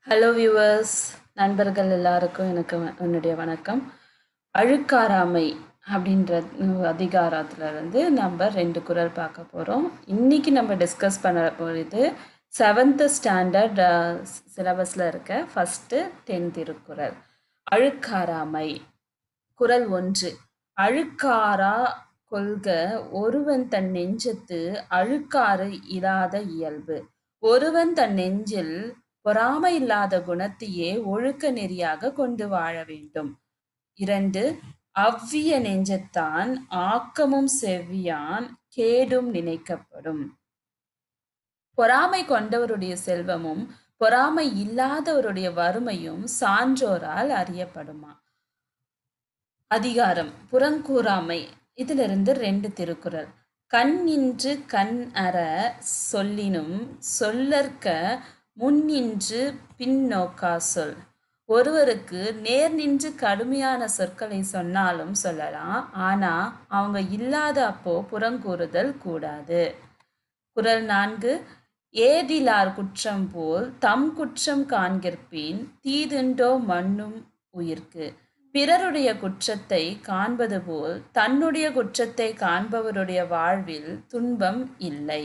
hello viewers நண்பர்கள் எல்லாருக்கும் எனக்கு வ- என்னுடைய வணக்கம் அழுக்காராமை அப்படின்ற அதிகாரத்துல இருந்து நம்ம ரெண்டு குறள் பார்க்க போகிறோம் இன்னைக்கு நம்ம டிஸ்கஸ் பண்ண போகிறது செவன்த்து ஸ்டாண்டர்ட் சிலபஸில் இருக்க ஃபஸ்ட்டு டென்த் திருக்குறள் அழுக்காராமை குறள் ஒன்று அழுக்காரா கொள்க ஒருவன் தன் நெஞ்சத்து அழுக்காறு இல்லாத இயல்பு ஒருவன் தன் நெஞ்சில் பொறாமை இல்லாத குணத்தையே ஒழுக்க நெறியாக கொண்டு வாழ வேண்டும் இரண்டு அவ்விய நெஞ்சத்தான் ஆக்கமும் செவ்வியான் கேடும் நினைக்கப்படும் பொறாமை கொண்டவருடைய செல்வமும் பொறாமை இல்லாதவருடைய வறுமையும் சான்றோரால் அறியப்படுமா அதிகாரம் புறங்கூறாமை இதிலிருந்து ரெண்டு திருக்குறள் கண் நின்று கண் அற சொல்லினும் சொல்லற்க முன்னின்று பின்னோக்கா சொல் ஒருவருக்கு நேர் நின்று கடுமையான சொற்களை சொன்னாலும் சொல்லலாம் ஆனா அவங்க இல்லாத அப்போ புறங்கூறுதல் கூடாது குறள் நான்கு ஏதிலார் குற்றம் போல் தம் குற்றம் காண்கிற்பின் தீதுண்டோ மண்ணும் உயிர்க்கு பிறருடைய குற்றத்தை காண்பது போல் தன்னுடைய குற்றத்தை காண்பவருடைய வாழ்வில் துன்பம் இல்லை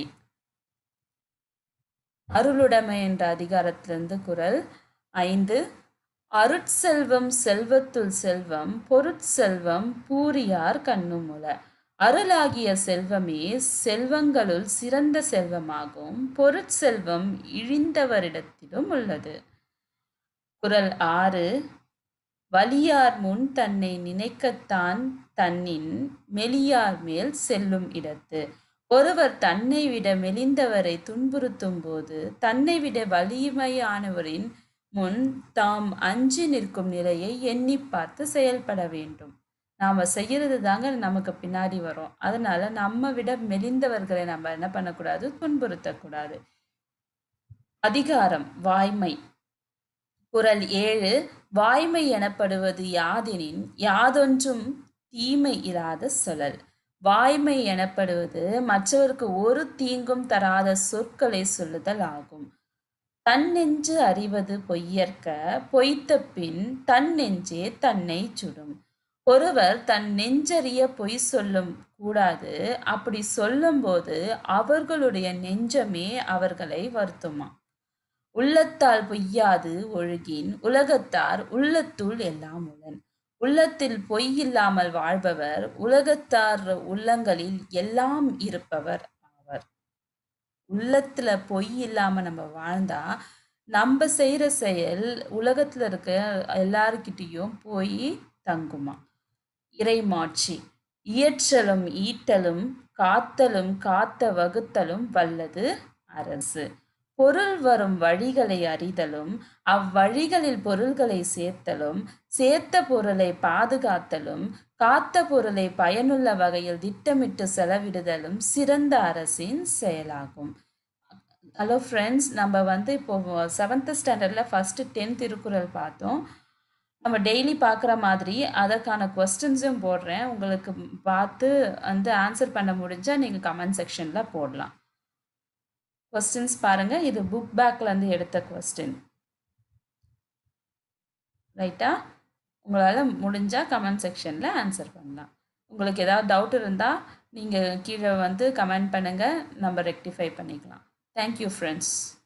அருளுடைமை என்ற அதிகாரத்திலிருந்து குறள் ஐந்து அருட்செல்வம் செல்வத்துள் செல்வம் பொருட்செல்வம் பூரியார் கண்ணுமுல அருளாகிய செல்வமே செல்வங்களுள் சிறந்த செல்வமாகும் பொருட்செல்வம் இழிந்தவரிடத்திலும் உள்ளது குறள் ஆறு வலியார் முன் தன்னை நினைக்கத்தான் தன்னின் மெலியார் மேல் செல்லும் இடத்து ஒருவர் தன்னை விட மெலிந்தவரை துன்புறுத்தும் போது தன்னை விட வலிமையானவரின் முன் தாம் அஞ்சி நிற்கும் நிலையை எண்ணி பார்த்து செயல்பட வேண்டும் நாம செய்யறது தாங்க நமக்கு பின்னாடி வரும் அதனால நம்ம விட மெலிந்தவர்களை நம்ம என்ன பண்ணக்கூடாது துன்புறுத்தக்கூடாது அதிகாரம் வாய்மை குறள் ஏழு வாய்மை எனப்படுவது யாதெனின் யாதொன்றும் தீமை இராத சொல்லல் வாய்மை எனப்படுவது மற்றவருக்கு ஒரு தீங்கும் தராத சொற்களை சொல்லுதல் ஆகும் தன் நெஞ்சு அறிவது பொய்யற்க பொய்த்த பின் தன் நெஞ்சே தன்னை சுடும் ஒருவர் தன் நெஞ்சறிய பொய் சொல்லும் கூடாது அப்படி சொல்லும்போது அவர்களுடைய நெஞ்சமே அவர்களை வருத்துமா உள்ளத்தால் பொய்யாது ஒழுகின் உலகத்தார் உள்ளத்துள் எல்லாம் உளன் உள்ளத்தில் பொய் இல்லாமல் வாழ்பவர் உலகத்தார் உள்ளங்களில் எல்லாம் இருப்பவர் ஆவர் உள்ளத்துல பொய் இல்லாம நம்ம வாழ்ந்தா நம்ம செய்யற செயல் உலகத்துல இருக்க எல்லாருக்கிட்டேயும் போய் தங்குமா இறைமாட்சி இயற்றலும் ஈட்டலும் காத்தலும் காத்த வகுத்தலும் வல்லது அரசு பொருள் வரும் வழிகளை அறிதலும் அவ்வழிகளில் பொருள்களை சேர்த்தலும் சேர்த்த பொருளை பாதுகாத்தலும் காத்த பொருளை பயனுள்ள வகையில் திட்டமிட்டு செலவிடுதலும் சிறந்த அரசின் செயலாகும் ஹலோ ஃப்ரெண்ட்ஸ் நம்ம வந்து இப்போ செவன்த் ஸ்டாண்டர்டில் ஃபஸ்ட்டு டென்த் திருக்குறள் பார்த்தோம் நம்ம டெய்லி பார்க்குற மாதிரி அதற்கான கொஸ்டின்ஸும் போடுறேன் உங்களுக்கு பார்த்து வந்து ஆன்சர் பண்ண முடிஞ்சால் நீங்கள் கமெண்ட் செக்ஷனில் போடலாம் கொஸ்டின்ஸ் பாருங்க இது புக் பேக்லேருந்து எடுத்த கொஸ்டின் ரைட்டா உங்களால் முடிஞ்சால் கமெண்ட் செக்ஷனில் ஆன்சர் பண்ணலாம் உங்களுக்கு ஏதாவது டவுட் இருந்தால் நீங்கள் கீழே வந்து கமெண்ட் பண்ணுங்கள் நம்ம ரெக்டிஃபை பண்ணிக்கலாம் தேங்க்யூ ஃப்ரெண்ட்ஸ்